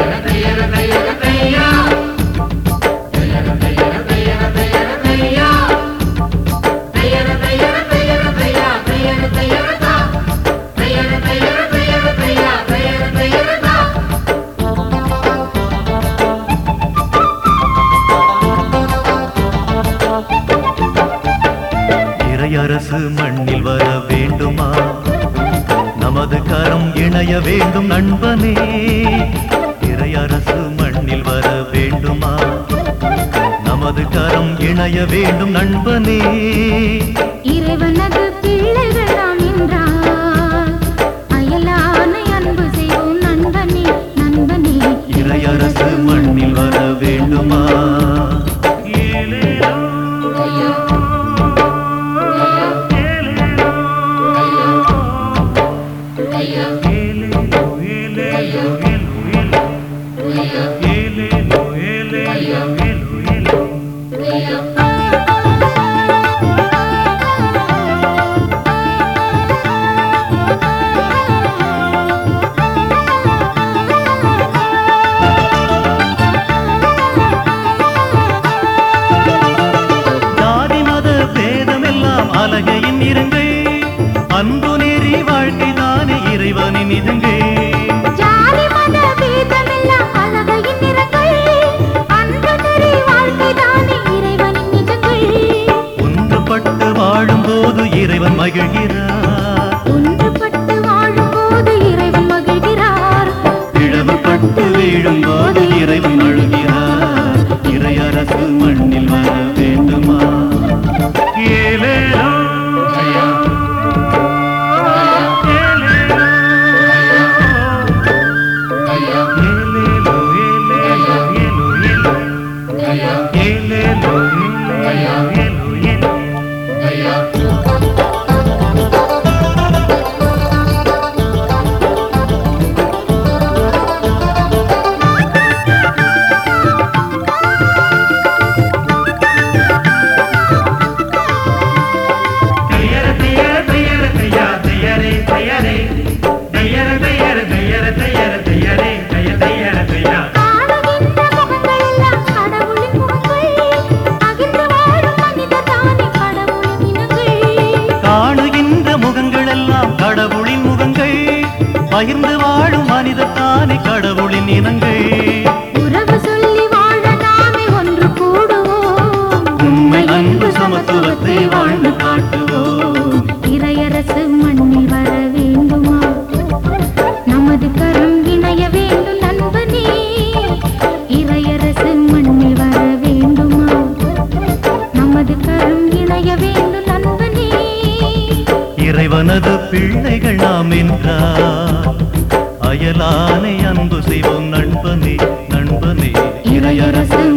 இறையரசு மண்ணில் வர வேண்டுமா நமது கரம் இணைய வேண்டும் நண்பனே இறையரசு மண்ணில் வர வேண்டுமா நமது கரம் இணைய வேண்டும் நண்பனே இறைவனது பிள்ளைகள் நாம் என்றால் அயலானை அன்பு செய்வோம் நண்பனே நண்பனே இறையரசு மண்ணில் வர வேண்டுமா ஜாதி மத பேதமெல்லாம் அழகையின் இருங்கை அன்பு நெறி வாழ்க்கை தானே இறைவனின் இதுங்கை ஜாதி மத பேதமெல்லாம் அழகையின் நிறங்கள் அன்பு நெறி வாழ்க்கை தானே இறைவனின் நிஜங்கள் ஒன்றுபட்டு வாழும் போது இறைவன் மகிழ்கிறார் ஒன்றுபட்டு வாழும்போது இறைவன் மகிழ்கிறார் இழவுபட்டு வீழும் போது இறைவன் அழுகிறார் இறையரசு மண்ணில் வர வேண்டுமா ஏலேலோ ஏலேலோ ஏலேலோ ஏலோ ஏலோ ஏலேலோ ஏலேலோ ஏலோ ஏலோ தையர தையர தையர தையா தையரே தையரே தையர தையர தையர தையர தையரே தைய தையர தையா காணுகின்ற முகங்களெல்லாம் கடவுளின் முகங்கள் அகின்ற வாழும் மனிதர் தானே கடவுளின் இனங்கள் காணுகின்ற முகங்கள் எல்லாம் கடவுளின் முகங்கள் பகிர்ந்து வாழும் மனிதர் தானே கடவுளின் இனங்கள் உறவு சொல்லி வாழ நாமே ஒன்று கூடுவோம் உண்மை அன்பு சமத்துவத்தை வாழ்ந்து காட்டுவோம் இறையரசு மண்ணில் வர வேண்டுமா நமது கரம் இணைய வேண்டும் நண்பனே இறையரசு மண்ணில் வர வேண்டுமா நமது கரம் இணைய வேண்டும் நண்பனே இறைவனது பிள்ளைகள் நாம் என்றார் அயலானை அன்பு செய்வோம் நண்பனே நண்பனே இறையரசு